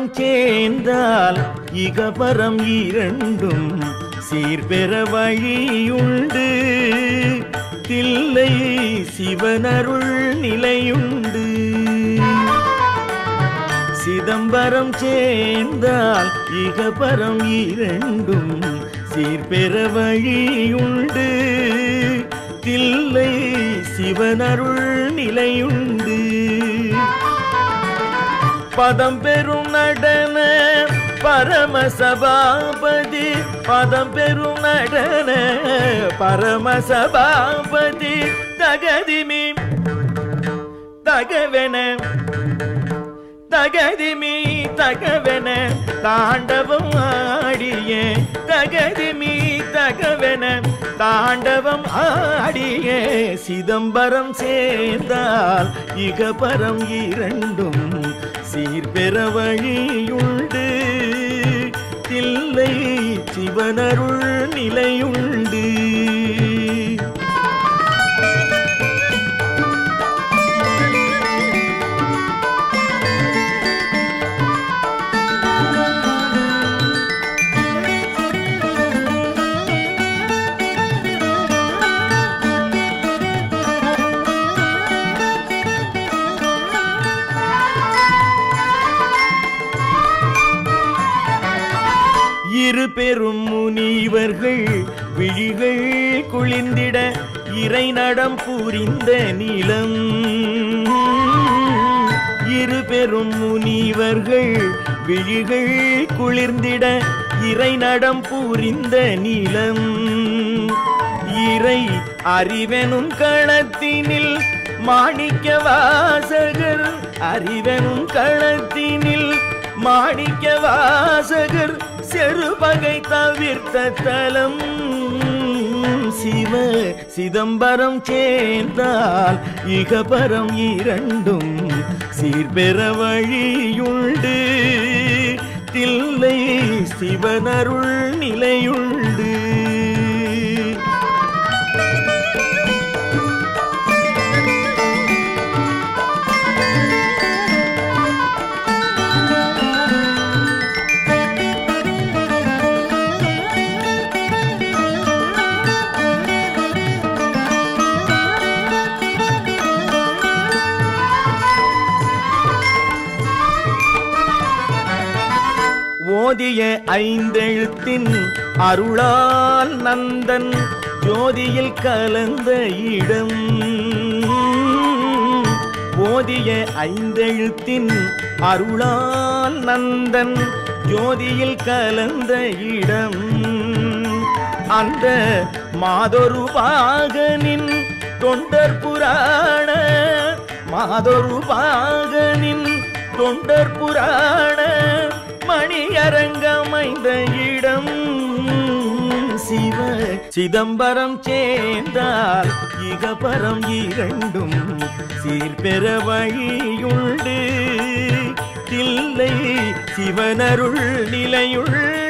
சிதம்பரம் சேர்ந்தால் இகபரம் இரண்டும் சீர்பெற வழியுண்டு தில்லை சிவனருள் நிலையுண்டு சிதம்பரம் சேர்ந்தால் இகபரம் இரண்டும் சீர்பெற வழியுண்டு தில்லை சிவனருள் நிலையுண்டு பதம் பெறும் நடன பரமசபாபதி பதம் பெறும் நடன பரமசபாபதி தகதிமி தகவென தகதிமி தகவென தாண்டவம் ஆடிய தகதிமி தகவென தாண்டவம் ஆடிய சிதம்பரம் சேர்ந்தால் இகபரம் இரண்டும் சீர்பெற வழியுண்டு தில்லை சிவனருள் நிலையுண்டு இரு பெரும் முனிவர்கள் விழிகள் குளிர்ந்திட இறை நடம் புரிந்த நிலம் இரு பெரும் முனிவர்கள் விழிகள் குளிர்ந்திட இறை நடம் புரிந்த நிலம் இறை அறிவெனும் களத்தினில் மாணிக்க வாசகர் அறிவெனும் களத்தினில் மாணிக்க வாசகர் செருபகை தவிர்த்த தலம் சிவ சிதம்பரம் சேர்ந்தால் இகபரம் இரண்டும் சீர்பெற வழியுண்டு தில்லை சிவனருள் நிலையுண்டு ஓதிய ஐந்தெழுத்தின் அருளால் நந்தன் ஜோதியில் கலந்த இடம் ஓதிய ஐந்தெழுத்தின் அருளால் நந்தன் ஜோதியில் கலந்த இடம் அந்த மாதொரு பாகனின் தொண்டர் புராண மாதொரு பாகனின் தொண்டர் புராண மணியரங்கமைந்த இடம் சிவ சிதம்பரம் சேர்ந்தால் இகபரம் இரண்டும் சீர்பெற வழியுண்டு தில்லை சிவனருள் நிலையுள்